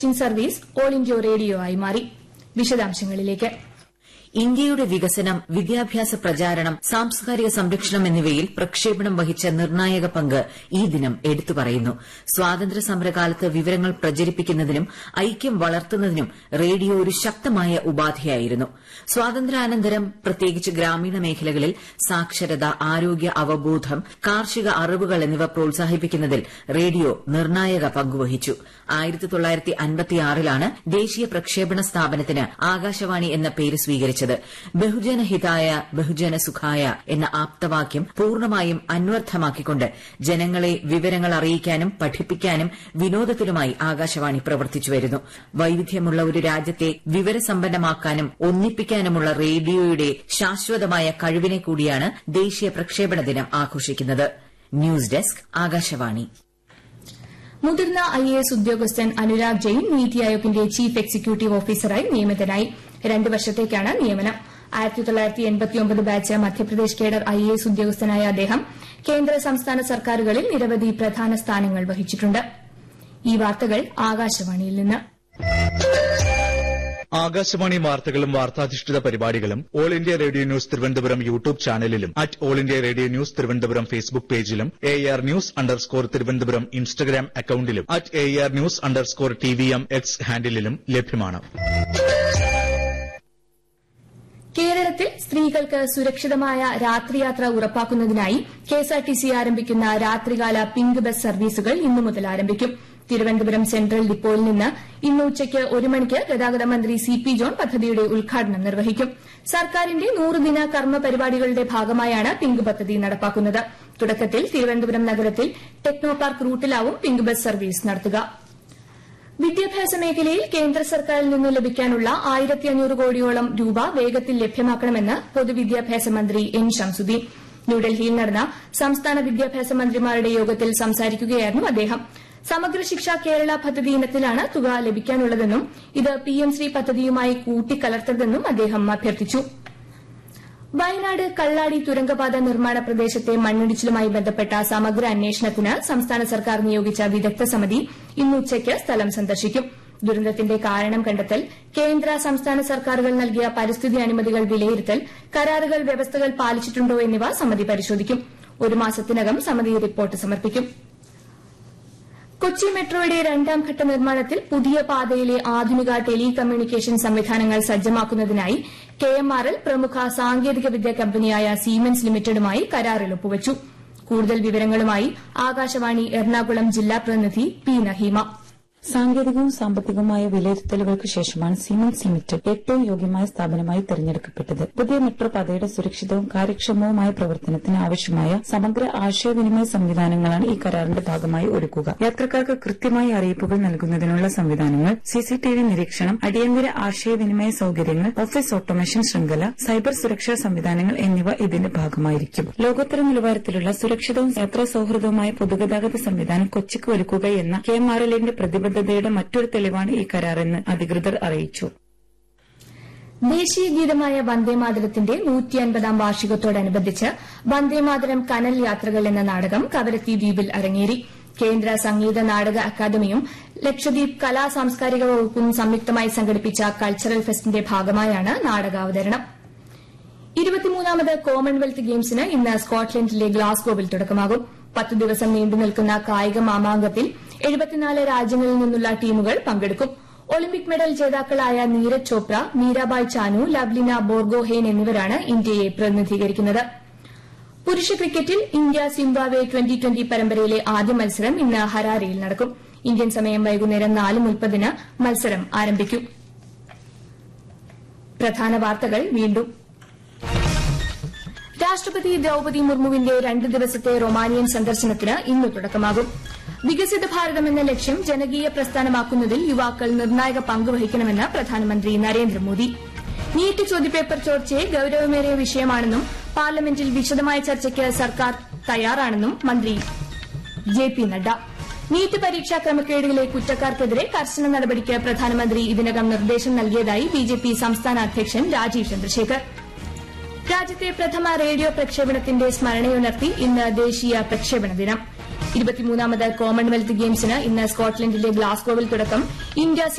service all India radio ആയി മാറി വിശദാംശങ്ങളിലേക്ക് ഇന്ത്യയുടെ വികസനം വിദ്യാഭ്യാസ പ്രചാരണം സാംസ്കാരിക സംരക്ഷണം എന്നിവയിൽ പ്രക്ഷേപണം വഹിച്ച നിർണായക പങ്ക് ഈ ദിനം എടുത്തു പറയുന്നു സ്വാതന്ത്ര്യ സമരകാലത്ത് വിവരങ്ങൾ പ്രചരിപ്പിക്കുന്നതിനും ഐക്യം വളർത്തുന്നതിനും റേഡിയോ ഒരു ശക്തമായ ഉപാധിയായിരുന്നു സ്വാതന്ത്ര്യാനന്തരം പ്രത്യേകിച്ച് ഗ്രാമീണ മേഖലകളിൽ സാക്ഷരത ആരോഗ്യ അവബോധം കാർഷിക അറിവുകൾ എന്നിവ പ്രോത്സാഹിപ്പിക്കുന്നതിൽ റേഡിയോ നിർണായക പങ്കുവഹിച്ചു ലാണ് ദേശീയ പ്രക്ഷേപണ സ്ഥാപനത്തിന് ആകാശവാണി എന്ന പേര് സ്വീകരിച്ചത് ബഹുജന ഹിതായ ബഹുജന സുഖായ എന്ന ആപ്തവാക്യം പൂർണ്ണമായും അന്വർത്ഥമാക്കിക്കൊണ്ട് ജനങ്ങളെ വിവരങ്ങൾ അറിയിക്കാനും പഠിപ്പിക്കാനും വിനോദത്തിലുമായി ആകാശവാണി പ്രവർത്തിച്ചുവരുന്നു വൈവിധ്യമുള്ള ഒരു രാജ്യത്തെ വിവരസമ്പന്നമാക്കാനും ഒന്നിപ്പിക്കാനുമുള്ള റേഡിയോയുടെ ശാശ്വതമായ കഴിവിനെ കൂടിയാണ് ദേശീയ പ്രക്ഷേപണ ദിനം ആഘോഷിക്കുന്നത് ന്യൂസ് ഡെസ്ക് ആകാശവാണി മുതിർന്ന ഐ എ എസ് ഉദ്യോഗസ്ഥൻ അനുരാഗ് ജെയിൻ നീതി ആയോഗിന്റെ ചീഫ് എക്സിക്യൂട്ടീവ് ഓഫീസറായി നിയമിതനായി രണ്ട് വർഷത്തേക്കാണ് നിയമനം batch Madhya Pradesh cadre I A S ഉദ്യോഗസ്ഥനായ അദ്ദേഹം കേന്ദ്ര സംസ്ഥാന സർക്കാരുകളിൽ നിരവധി പ്രധാന സ്ഥാനങ്ങൾ വഹിച്ചിട്ടുണ്ട് ഈ വാർത്തകൾ ആകാശവാണിയിൽ നിന്ന് ആകാശവാണി വാർത്തകളും വാർത്താധിഷ്ഠിത പരിപാടികളും all India radio news Thiruvananthapuram YouTube ചാനലിലും at all India radio news Thiruvananthapuram Facebook പേജിലും A R news underscore Thiruvananthapuram Instagram അക്കൌണ്ടിലും at A R news underscore T V M X ഹാൻഡിലും ലഭ്യമാണ് കേരളത്തിൽ സ്ത്രീകൾക്ക് സുരക്ഷിതമായ രാത്രിയാത്ര ഉറപ്പാക്കുന്നതിനായി കെഎസ്ആർടിസി ആരംഭിക്കുന്ന രാത്രികാല പിങ്ക് ബസ് സർവീസുകൾ ഇന്നു മുതൽ ആരംഭിക്കും തിരുവനന്തപുരം സെൻട്രൽ ഡിപ്പോയിൽ നിന്ന് ഇന്ന് ഉച്ചയ്ക്ക് ഒരു മണിക്ക് ഗതാഗത മന്ത്രി സി പി ജോൺ പദ്ധതിയുടെ ഉദ്ഘാടനം നിർവഹിക്കും സർക്കാരിന്റെ നൂറുദിന കർമ്മ പരിപാടികളുടെ ഭാഗമായാണ് പിങ്ക് പദ്ധതി നടപ്പാക്കുന്നത് തുടക്കത്തിൽ തിരുവനന്തപുരം നഗരത്തിൽ ടെക്നോ പാർക്ക് റൂട്ടിലാവും പിങ്ക് ബസ് സർവീസ് നടത്തുക വിദ്യാഭ്യാസ മേഖലയിൽ കേന്ദ്ര സർക്കാരിൽ നിന്ന് ലഭിക്കാനുള്ള ആയിരത്തി അഞ്ഞൂറ് കോടിയോളം രൂപ വേഗത്തിൽ ലഭ്യമാക്കണമെന്ന് പൊതുവിദ്യാഭ്യാസ മന്ത്രി എൻ ഷംസുദ്ദീൻ ന്യൂഡൽഹിയിൽ നടന്ന സംസ്ഥാന വിദ്യാഭ്യാസ മന്ത്രിമാരുടെ യോഗത്തിൽ സംസാരിക്കുകയായിരുന്നു അദ്ദേഹം സമഗ്ര ശിക്ഷ കേരള പദ്ധതി ഇനത്തിലാണ് തുക ലഭിക്കാനുള്ളതെന്നും ഇത് പിഎം ശ്രീ പദ്ധതിയുമായി കൂട്ടിക്കലർത്തരുതെന്നും അദ്ദേഹം അഭ്യർത്ഥിച്ചു വയനാട് കള്ളാടി തുരങ്കപാത നിർമ്മാണ പ്രദേശത്തെ മണ്ണിടിച്ചിലുമായി ബന്ധപ്പെട്ട സമഗ്ര അന്വേഷണത്തിന് സംസ്ഥാന സർക്കാർ നിയോഗിച്ച വിദഗ്ധ സമിതി ഇന്ന് ഉച്ചയ്ക്ക് സ്ഥലം സന്ദർശിക്കും ദുരന്തത്തിന്റെ കാരണം കണ്ടെത്തൽ കേന്ദ്ര സംസ്ഥാന സർക്കാരുകൾ നൽകിയ പരിസ്ഥിതി അനുമതികൾ വിലയിരുത്തൽ കരാറുകൾ വ്യവസ്ഥകൾ പാലിച്ചിട്ടുണ്ടോ എന്നിവ സമിതി പരിശോധിക്കും ഒരു മാസത്തിനകം സമിതി റിപ്പോർട്ട് സമർപ്പിക്കും കൊച്ചി മെട്രോയുടെ രണ്ടാം ഘട്ട നിർമ്മാണത്തിൽ പുതിയ പാതയിലെ ആധുനിക ടെലി കമ്മ്യൂണിക്കേഷൻ സംവിധാനങ്ങൾ സജ്ജമാക്കുന്നതിനായി കെഎംആർഎൽ പ്രമുഖ സാങ്കേതിക വിദ്യ കമ്പനിയായ സീമെൻസ് ലിമിറ്റഡുമായി കരാറിൽ ഒപ്പുവച്ചു കൂടുതൽ വിവരങ്ങളുമായി ആകാശവാണി എറണാകുളം ജില്ലാ പ്രതിനിധി പി നഹീമ സാങ്കേതികവും സാമ്പത്തികവുമായ വിലയിരുത്തലുകൾക്ക് ശേഷമാണ് സിമൻസ് ലിമിറ്റഡ് ഏറ്റവും യോഗ്യമായ സ്ഥാപനമായി തെരഞ്ഞെടുക്കപ്പെട്ടത് പുതിയ മെട്രോ പാതയുടെ സുരക്ഷിതവും കാര്യക്ഷമവുമായ പ്രവർത്തനത്തിന് ആവശ്യമായ സമഗ്ര ആശയവിനിമയ സംവിധാനങ്ങളാണ് ഈ കരാറിന്റെ ഭാഗമായി ഒരുക്കുക യാത്രക്കാർക്ക് കൃത്യമായ അറിയിപ്പുകൾ നൽകുന്നതിനുള്ള സംവിധാനങ്ങൾ സിസിടിവി നിരീക്ഷണം അടിയന്തര ആശയവിനിമയ സൌകര്യങ്ങൾ ഓഫീസ് ഓട്ടോമേഷൻ ശൃംഖല സൈബർ സുരക്ഷാ സംവിധാനങ്ങൾ എന്നിവ ഇതിന്റെ ഭാഗമായിരിക്കും ലോകോത്തര നിലവാരത്തിലുള്ള സുരക്ഷിതവും യാത്രാ സൌഹൃദവുമായ പൊതുഗതാഗത സംവിധാനം കൊച്ചിക്ക് ഒരുക്കുക എന്ന കെ എം ആർ എല്ലിന്റെ പ്രതിബദ്ധതയുടെ മറ്റൊരു തെളിവാണ് ഈ കരാറെന്ന് അധികൃതർ അറിയിച്ചു ദേശീയ ഗീതമായ വന്ദേമാതരത്തിന്റെ നൂറ്റി അൻപതാം വാർഷികത്തോടനുബന്ധിച്ച് വന്ദേമാതരം കനൽ യാത്രകൾ എന്ന നാടകം കവരത്തി ദ്വീപിൽ അരങ്ങേറി കേന്ദ്ര സംഗീത നാടക അക്കാദമിയും ലക്ഷദ്വീപ് കലാ സാംസ്കാരിക വകുപ്പും സംയുക്തമായി സംഘടിപ്പിച്ച കൾച്ചറൽ ഫെസ്റ്റിന്റെ ഭാഗമായാണ് നാടകാവതരണം ഇരുപത്തിമൂന്നാമത് കോമൺവെൽത്ത് ഗെയിംസിന് ഇന്ന് സ്കോട്ട്ലൻഡിലെ ഗ്ലാസ്ഗോവിൽ തുടക്കമാകും പത്ത് ദിവസം നീണ്ടുനിൽക്കുന്ന കായിക മാമാങ്കത്തിൽ എഴുപത്തിനാല് രാജ്യങ്ങളിൽ നിന്നുള്ള ടീമുകൾ പങ്കെടുക്കും ഒളിമ്പിക് മെഡൽ ജേതാക്കളായ നീരജ് ചോപ്ര മീരാബായ് ചാനു ലവ്ലിന ബോർഗോഹെയ്ൻ എന്നിവരാണ് ഇന്ത്യയെ പ്രതിനിധീകരിക്കുന്നത് പുരുഷ ക്രിക്കറ്റിൽ ഇന്ത്യ സിംബാബ്വെ ട്വന്റി ട്വന്റി പരമ്പരയിലെ ആദ്യ മത്സരം ഇന്ന് ഹരാരയിൽ നടക്കും ഇന്ത്യൻ സമയം വൈകുന്നേരം നാല് മുപ്പതിന് മത്സരം ആരംഭിക്കും പ്രധാന വാർത്തകൾ വീണ്ടും രാഷ്ട്രപതി ദ്രൌപതി മുർമുവിന്റെ രണ്ട് ദിവസത്തെ റൊമാനിയൻ സന്ദർശനത്തിന് ഇന്ന് തുടക്കമാകും വികസിത ഭാരതം എന്ന ലക്ഷ്യം ജനകീയ പ്രസ്ഥാനമാക്കുന്നതിൽ യുവാക്കൾ നിർണായക പങ്ക് വഹിക്കണമെന്ന് പ്രധാനമന്ത്രി നരേന്ദ്രമോദി നീറ്റ് ചോദ്യപേപ്പർ ചോർച്ചയെ ഗൌരവമേറിയ വിഷയമാണെന്നും പാർലമെന്റിൽ വിശദമായ ചർച്ചയ്ക്ക് സർക്കാർ തയ്യാറാണെന്നും മന്ത്രി ജെ പി നഡ്ഡ നീറ്റ് പരീക്ഷാ ക്രമക്കേടുകളിലെ കുറ്റക്കാർക്കെതിരെ കർശന നടപടിക്ക് പ്രധാനമന്ത്രി ഇതിനകം നിർദ്ദേശം നൽകിയതായി ബിജെപി സംസ്ഥാന അധ്യക്ഷൻ രാജീവ് ചന്ദ്രശേഖർ രാജ്യത്തെ പ്രഥമ റേഡിയോ പ്രക്ഷേപണത്തിന്റെ സ്മരണയുണർത്തി ഇന്ന് ദേശീയ പ്രക്ഷേപണ ദിനം ഇരുപത്തിമൂന്നാമത് കോമൺവെൽത്ത് ഗെയിംസിന് ഇന്ന് സ്കോട്ട്ലൻഡിലെ ഗ്ലാസ്ഗോവിൽ തുടക്കം ഇന്ത്യ